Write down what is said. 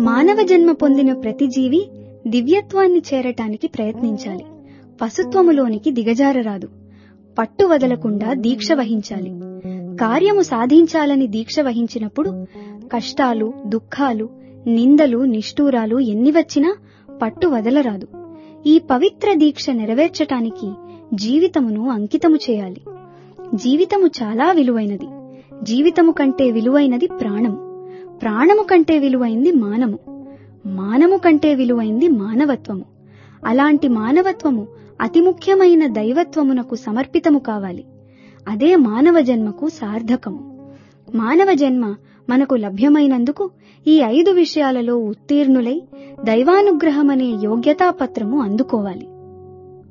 మానవ జన్మ పొందిన ప్రతి జీవి దివ్యత్వాన్ని చేరటానికి ప్రయత్నించాలి పశుత్వములోనికి దిగజారరాదు పట్టు వదలకుండా దీక్ష వహించాలి కార్యము సాధించాలని దీక్ష వహించినప్పుడు కష్టాలు దుఃఖాలు నిందలు నిష్ఠూరాలు ఎన్ని వచ్చినా పట్టు వదలరాదు ఈ పవిత్ర దీక్ష నెరవేర్చటానికి జీవితమును అంకితము చేయాలి జీవితము చాలా విలువైనది జీవితము కంటే విలువైనది ప్రాణము ప్రాణము కంటే విలువైంది మానము మానము కంటే విలువైంది మానవత్వము అలాంటి మానవత్వము అతి ముఖ్యమైన దైవత్వమునకు సమర్పితము కావాలి అదే మానవ జన్మకు సార్థకము మానవ జన్మ మనకు లభ్యమైనందుకు ఈ ఐదు విషయాలలో ఉత్తీర్ణులై దైవానుగ్రహమనే యోగ్యతాపత్రము అందుకోవాలి